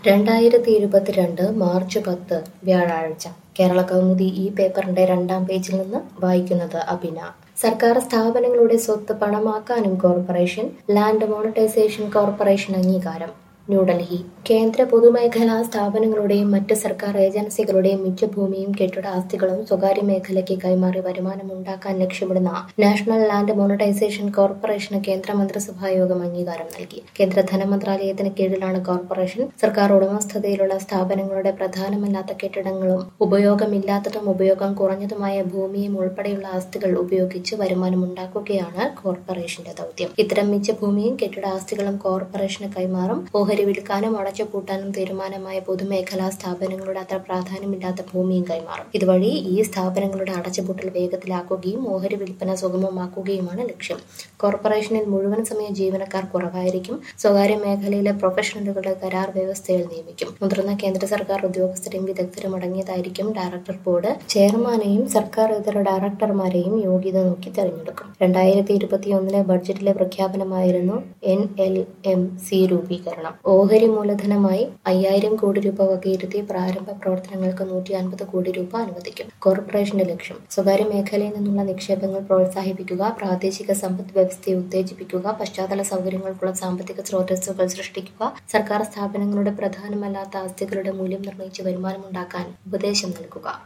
രണ്ടായിരത്തി ഇരുപത്തിരണ്ട് മാർച്ച് പത്ത് വ്യാഴാഴ്ച കേരള കൗമുദി ഈ പേപ്പറിന്റെ രണ്ടാം പേജിൽ നിന്ന് വായിക്കുന്നത് അഭിന സർക്കാർ സ്ഥാപനങ്ങളുടെ സ്വത്ത് പണമാക്കാനും കോർപ്പറേഷൻ ലാൻഡ് മോണിറ്റൈസേഷൻ കോർപ്പറേഷൻ അംഗീകാരം ന്യൂഡൽഹി കേന്ദ്ര പൊതുമേഖലാ സ്ഥാപനങ്ങളുടെയും മറ്റ് സർക്കാർ ഏജൻസികളുടെയും മിച്ചഭൂമിയും കെട്ടിട ആസ്തികളും സ്വകാര്യ മേഖലയ്ക്ക് കൈമാറി വരുമാനം ഉണ്ടാക്കാൻ ലക്ഷ്യമിടുന്ന നാഷണൽ ലാൻഡ് മോണിറ്റൈസേഷൻ കോർപ്പറേഷന് കേന്ദ്ര മന്ത്രിസഭാ യോഗം അംഗീകാരം നൽകി കേന്ദ്ര ധനമന്ത്രാലയത്തിന് കീഴിലാണ് കോർപ്പറേഷൻ സർക്കാർ ഉടമസ്ഥതയിലുള്ള സ്ഥാപനങ്ങളുടെ പ്രധാനമല്ലാത്ത കെട്ടിടങ്ങളും ഉപയോഗമില്ലാത്തതും ഉപയോഗം കുറഞ്ഞതുമായ ഭൂമിയും ഉൾപ്പെടെയുള്ള ആസ്തികൾ ഉപയോഗിച്ച് വരുമാനം ഉണ്ടാക്കുകയാണ് കോർപ്പറേഷന്റെ ദൗത്യം ഇത്തരം മിച്ചഭൂമിയും കെട്ടിട ആസ്തികളും കോർപ്പറേഷന് കൈമാറും ഓഹരി വിൽക്കാനും അടച്ചുപൂട്ടാനും തീരുമാനമായ പൊതുമേഖലാ സ്ഥാപനങ്ങളുടെ അത്ര പ്രാധാന്യമില്ലാത്ത ഭൂമിയും കൈമാറും ഇതുവഴി ഈ സ്ഥാപനങ്ങളുടെ അടച്ചുപൂട്ടൽ വേഗത്തിലാക്കുകയും ഓഹരി വിൽപ്പന സുഗമമാക്കുകയുമാണ് ലക്ഷ്യം കോർപ്പറേഷനിൽ മുഴുവൻ സമയ ജീവനക്കാർ കുറവായിരിക്കും സ്വകാര്യ മേഖലയിലെ പ്രൊഫഷണലുകളെ കരാർ വ്യവസ്ഥയിൽ നിയമിക്കും മുതിർന്ന കേന്ദ്ര സർക്കാർ ഉദ്യോഗസ്ഥരും വിദഗ്ധരും അടങ്ങിയതായിരിക്കും ഡയറക്ടർ ബോർഡ് ചെയർമാനെയും സർക്കാർ ഇതര ഡയറക്ടർമാരെയും യോഗ്യത നോക്കി തെരഞ്ഞെടുക്കും രണ്ടായിരത്തി ഇരുപത്തിയൊന്നിലെ ബഡ്ജറ്റിലെ പ്രഖ്യാപനമായിരുന്നു എൻ എൽ എം സി രൂപീകരണം ഓഹരി മൂലധനമായി അയ്യായിരം കോടി രൂപ വകയിരുത്തി പ്രാരംഭ പ്രവർത്തനങ്ങൾക്ക് നൂറ്റി അൻപത് കോടി രൂപ അനുവദിക്കും കോർപ്പറേഷന്റെ ലക്ഷ്യം സ്വകാര്യ മേഖലയിൽ നിന്നുള്ള നിക്ഷേപങ്ങൾ പ്രോത്സാഹിപ്പിക്കുക പ്രാദേശിക സമ്പദ് വ്യവസ്ഥയെ ഉത്തേജിപ്പിക്കുക പശ്ചാത്തല സൗകര്യങ്ങൾക്കുള്ള സാമ്പത്തിക സ്രോതസ്സുകൾ സൃഷ്ടിക്കുക സർക്കാർ സ്ഥാപനങ്ങളുടെ പ്രധാനമല്ലാത്ത ആസ്തികളുടെ മൂല്യം നിർണ്ണയിച്ച് വരുമാനമുണ്ടാക്കാൻ ഉപദേശം നൽകുക